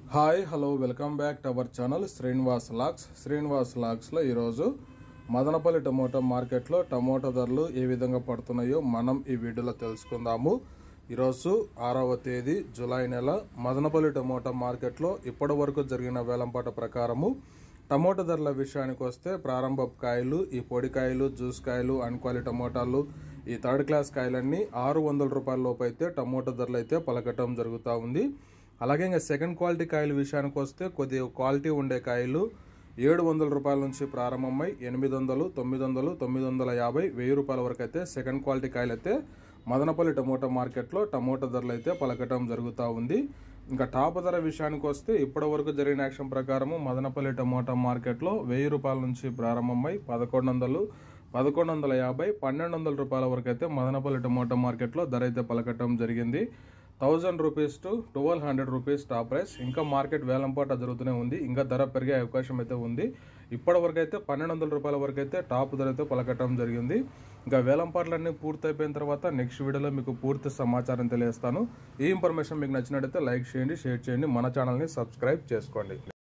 hi hello welcome back to our channel Srinivas లాక్స్ శ్రీనివాస్ లాక్స్లో ఈరోజు మదనపల్లి టమోటా మార్కెట్లో టమోటా ధరలు ఏ విధంగా పడుతున్నాయో మనం ఈ వీడియోలో తెలుసుకుందాము ఈరోజు ఆరవ తేదీ జూలై నెల మదనపల్లి టమోటా మార్కెట్లో ఇప్పటి వరకు జరిగిన వేలంపాట ప్రకారము టమోటా ధరల విషయానికి వస్తే ప్రారంభ కాయలు ఈ పొడి కాయలు జ్యూస్ కాయలు అన్క్వాలి టమోటాలు ఈ థర్డ్ క్లాస్ కాయలన్నీ ఆరు వందల రూపాయల లోపు అయితే టమోటా ధరలు అయితే పలకటం జరుగుతూ ఉంది అలాగే ఇంకా సెకండ్ క్వాలిటీ కాయల విషయానికి వస్తే కొద్దిగా క్వాలిటీ ఉండే కాయలు ఏడు వందల రూపాయల నుంచి ప్రారంభమై ఎనిమిది వందలు తొమ్మిది వందలు తొమ్మిది వందల యాభై వెయ్యి రూపాయల వరకు అయితే సెకండ్ క్వాలిటీ కాయలు అయితే మదనపల్లి టమోటా మార్కెట్లో టమోటా ధరలు అయితే పలకటం జరుగుతూ ఉంది ఇంకా టాప్ ధర విషయానికి వస్తే ఇప్పటి వరకు జరిగిన యాక్షన్ ప్రకారము మదనపల్లి టమోటా మార్కెట్లో వెయ్యి రూపాయల నుంచి ప్రారంభమై పదకొండు వందలు పదకొండు వందల యాభై పన్నెండు వందల రూపాయల వరకు అయితే మదనపల్లి టమోటా మార్కెట్లో ధర అయితే పలకటం జరిగింది thousand rupees to twelve hundred rupees top price ఇంకా మార్కెట్ వేలంపాట జరుగుతూనే ఉంది ఇంకా ధర పెరిగే అవకాశం అయితే ఉంది ఇప్పటి వరకు అయితే పన్నెండు వందల రూపాయల వరకు అయితే టాప్ ధర అయితే పలకటం జరిగింది ఇంకా వేలంపాట్లన్నీ పూర్తి అయిపోయిన తర్వాత నెక్స్ట్ వీడియోలో మీకు పూర్తి సమాచారం తెలియజేస్తాను ఈ ఇన్ఫర్మేషన్ మీకు నచ్చినట్టయితే లైక్ చేయండి షేర్ చేయండి మన ఛానల్ని సబ్స్క్రైబ్ చేసుకోండి